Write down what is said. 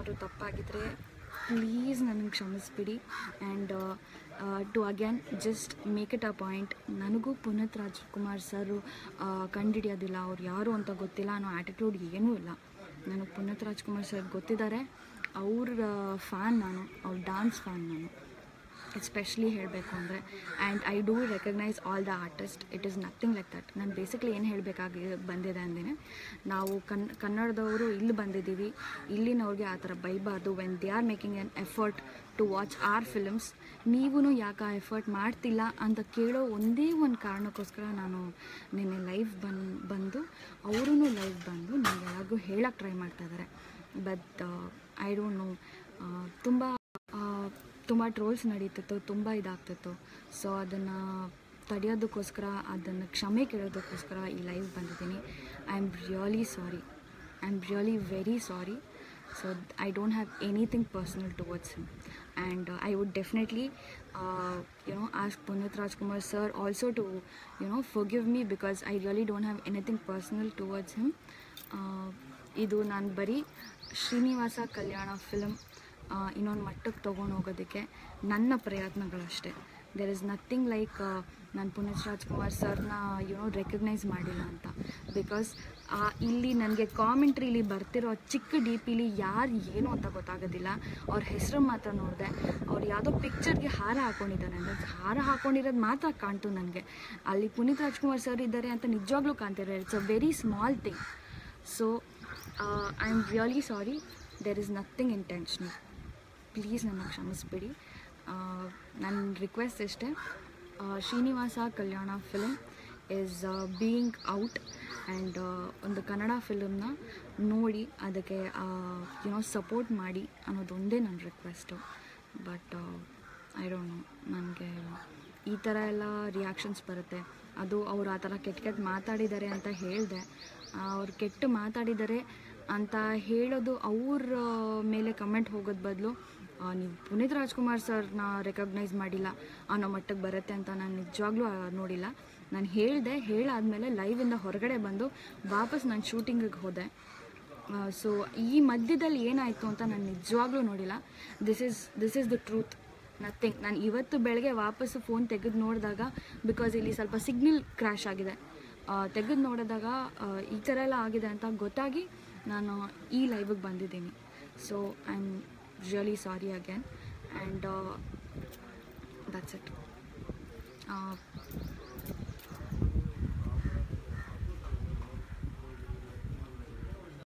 ಏನಾದರೂ ತಪ್ಪಾಗಿದ್ದರೆ ಪ್ಲೀಸ್ ನನಗೆ ಕ್ಷಮಿಸ್ಬಿಡಿ and to again just make it a point ನನಗೂ ಪುನೀತ್ ರಾಜ್ಕುಮಾರ್ ಸರು ಕಂಡುಹಿಡಿಯೋದಿಲ್ಲ ಅವ್ರು ಯಾರು ಅಂತ ಗೊತ್ತಿಲ್ಲ ಅನ್ನೋ ಆ್ಯಟಿಟ್ಯೂಡ್ ಏನೂ ಇಲ್ಲ ನನಗೆ ಪುನೀತ್ ರಾಜ್ಕುಮಾರ್ ಸರ್ ಗೊತ್ತಿದ್ದಾರೆ ಅವ್ರ ಫ್ಯಾನ್ ನಾನು ಅವ್ರ ಡಾನ್ಸ್ ಫ್ಯಾನ್ ನಾನು ಎಸ್ಪೆಷಲಿ ಹೇಳಬೇಕು ಅಂದರೆ and I do recognise all the artist it is nothing like that ನಾನು ಬೇಸಿಕ್ಲಿ ಏನು ಹೇಳಬೇಕಾಗಿ ಬಂದಿದೆ ಅಂದೇನೆ ನಾವು ಕನ್ ಕನ್ನಡದವರು ಇಲ್ಲಿ ಬಂದಿದ್ದೀವಿ ಇಲ್ಲಿನವ್ರಿಗೆ ಆ ಥರ ಬೈಬಾರ್ದು when they are making an effort to watch our films ನೀವೂ ಯಾಕೆ ಆ ಎಫರ್ಟ್ ಮಾಡ್ತಿಲ್ಲ ಅಂತ ಕೇಳೋ ಒಂದೇ ಒಂದು ಕಾರಣಕ್ಕೋಸ್ಕರ ನಾನು ನಿನ್ನೆ ಲೈವ್ ಬನ್ ಬಂದು ಅವರೂ ಲೈವ್ ಬಂದು ನನಗೆ ಯಾರಿಗೂ ಹೇಳಕ್ಕೆ ಟ್ರೈ ಮಾಡ್ತಾ ಇದ್ದಾರೆ ಬಟ್ ಐ ಡೋಂಟ್ ನೋ ತುಂಬ ತುಂಬ ಟ್ರೋಲ್ಸ್ ನಡೀತಿತ್ತು ತುಂಬ ಇದಾಗ್ತಿತ್ತು ಸೊ ಅದನ್ನು ತಡೆಯೋದಕ್ಕೋಸ್ಕರ ಅದನ್ನು ಕ್ಷಮೆ ಕೇಳೋದಕ್ಕೋಸ್ಕರ ಈ ಲೈವ್ ಬಂದಿದ್ದೀನಿ I am really sorry I am really very sorry so I don't have anything personal towards him and I would definitely you know ask Puneeth Rajkumar sir also to you know forgive me because I really don't have anything personal towards him ಇದು ನಾನು ಬರೀ ಶ್ರೀನಿವಾಸ ಕಲ್ಯಾಣ film ಇನ್ನೊಂದು ಮಟ್ಟಕ್ಕೆ ತೊಗೊಂಡು ಹೋಗೋದಕ್ಕೆ ನನ್ನ ಪ್ರಯತ್ನಗಳಷ್ಟೇ there is nothing like ನಾನು ಪುನೀತ್ ರಾಜ್ಕುಮಾರ್ ಸರ್ನ ಯುನೋ ರೆಕಗ್ನೈಸ್ ಮಾಡಿಲ್ಲ ಅಂತ ಬಿಕಾಸ್ ಇಲ್ಲಿ ನನಗೆ ಕಾಮೆಂಟ್ರಿಲಿ ಬರ್ತಿರೋ ಚಿಕ್ಕ ಡಿ ಪಿಲಿ ಯಾರು ಏನು ಅಂತ ಗೊತ್ತಾಗೋದಿಲ್ಲ ಅವ್ರ ಹೆಸರು ಮಾತ್ರ ನೋಡಿದೆ ಅವ್ರು ಯಾವುದೋ ಪಿಕ್ಚರ್ಗೆ ಹಾರ ಹಾಕೊಂಡಿದ್ದಾನೆ ಅಂದರೆ ಹಾರ ಹಾಕೊಂಡಿರೋದು ಮಾತ್ರ ಕಾಣ್ತು ನನಗೆ ಅಲ್ಲಿ ಪುನೀತ್ ರಾಜ್ಕುಮಾರ್ ಸರ್ ಇದ್ದಾರೆ ಅಂತ ನಿಜವಾಗ್ಲೂ ಕಾಣ್ತಿದ್ದಾರೆ it's a very small thing so I am really sorry there is nothing intentional please ನನ್ನ ಕ್ಷಮಿಸ್ಬಿಡಿ ನನ್ನ ರಿಕ್ವೆಸ್ಟ್ ಇಷ್ಟೇ ಆ, Srinivasa Kalyana film is being out and ಒಂದು ಕನ್ನಡ ಫಿಲಮ್ನ ನೋಡಿ ಅದಕ್ಕೆ ಯುನೋ ಸಪೋರ್ಟ್ ಮಾಡಿ ಅನ್ನೋದೊಂದೇ ನನ್ನ request but I don't know ನನಗೆ ಈ ಥರ ಎಲ್ಲ ರಿಯಾಕ್ಷನ್ಸ್ ಬರುತ್ತೆ ಅದು ಅವ್ರು ಆ ಥರ ಕೆಟ್ಟ ಕೆಟ್ಟ ಮಾತಾಡಿದ್ದಾರೆ ಅಂತ ಹೇಳಿದೆ ಅವ್ರು ಕೆಟ್ಟು ಮಾತಾಡಿದ್ದಾರೆ ಅಂತ ಹೇಳೋದು ಅವ್ರ ಮೇಲೆ ಕಮೆಂಟ್ ಹೋಗೋದು ಬದಲು ನೀವು ಪುನೀತ್ ರಾಜ್ಕುಮಾರ್ ಸರ್ನ ರೆಕಗ್ನೈಸ್ ಮಾಡಿಲ್ಲ ಅನ್ನೋ ಮಟ್ಟಕ್ಕೆ ಬರುತ್ತೆ ಅಂತ ನಾನು ನಿಜವಾಗ್ಲೂ ಆ, ನೋಡಿಲ್ಲ ನಾನು ಹೇಳಿದೆ ಹೇಳಾದಮೇಲೆ ಲೈವಿಂದ ಹೊರಗಡೆ ಬಂದು ವಾಪಸ್ ನಾನು ಶೂಟಿಂಗಿಗೆ ಹೋದೆ ಸೊ ಈ ಮಧ್ಯದಲ್ಲಿ ಏನಾಯಿತು ಅಂತ ನಾನು ನಿಜವಾಗ್ಲೂ ನೋಡಿಲ್ಲ this is this is the truth nothing ನಾನು ಇವತ್ತು ಬೆಳಗ್ಗೆ ವಾಪಸ್ಸು ಫೋನ್ ತೆಗೆದು ನೋಡಿದಾಗ ಬಿಕಾಸ್ ಇಲ್ಲಿ ಸ್ವಲ್ಪ ಸಿಗ್ನಲ್ ಕ್ರ್ಯಾಶ್ ಆಗಿದೆ ತೆಗೆದು ನೋಡಿದಾಗ ಆ, ಈ ಥರ ಎಲ್ಲ ಆಗಿದೆ ಅಂತ ಗೊತ್ತಾಗಿ ನಾನು ಈ ಲೈವಿಗೆ ಬಂದಿದ್ದೀನಿ so I am really sorry again and that's it